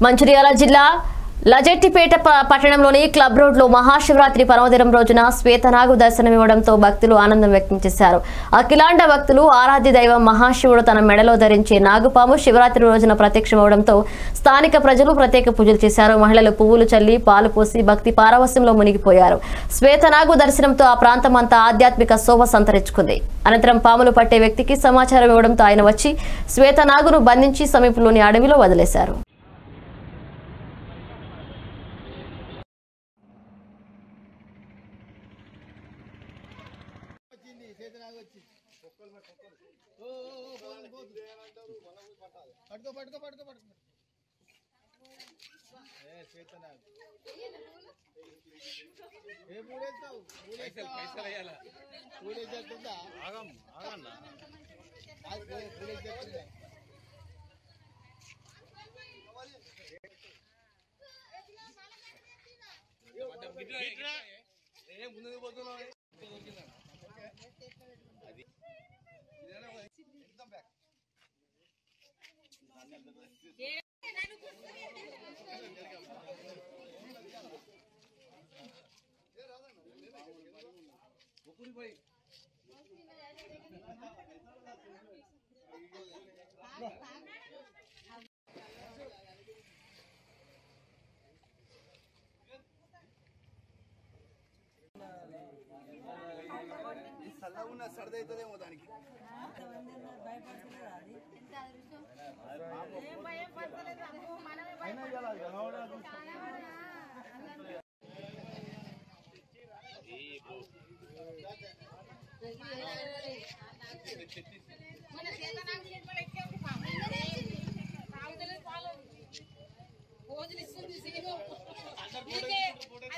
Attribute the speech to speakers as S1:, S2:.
S1: మంచిర్యాల జిల్లా లజెట్టిపేట ప- పట్టణంలోని క్లబ్ రోడ్లో మహాశివరాత్రి పర్వదినం రోజున శ్వేతనాగు దర్శనమివ్వడంతో భక్తులు ఆనందం వ్యక్తం చేశారు అఖిలాండ భక్తులు ఆరాధ్య దైవం మహాశివుడు తన మెడలో ధరించే నాగుపాము శివరాత్రి రోజున ప్రత్యక్షమవడంతో స్థానిక ప్రజలు ప్రత్యేక పూజలు చేశారు మహిళలు పువ్వులు చల్లి పాలు పోసి భక్తి పారవస్యంలో మునిగిపోయారు శ్వేతనాగు దర్శనంతో ఆ ప్రాంతం అంతా ఆధ్యాత్మిక శోభ సంతరించుకుంది అనంతరం పాములు పట్టే వ్యక్తికి సమాచారం ఇవ్వడంతో ఆయన వచ్చి శ్వేతనాగును బంధించి సమీపంలోని అడవిలో వదిలేశారు
S2: పట్టుకో పట్టుకో పట్టుకో పట్టుకో ఏ చేతనాగు ఏ మూడేస్తావు మూడేస్తావా మూడేసేస్తుందా ఆగం ఆగన్నా మూడేసేస్తుందా చల్లగా ఉన్న సర్ది అవుతుందేమో దానికి
S3: మన చేతనాకు చేతులు ఎక్కేది పాము. తాగుతలేదు పాలు. రోజులు ఇస్తుంది సీను. నీకే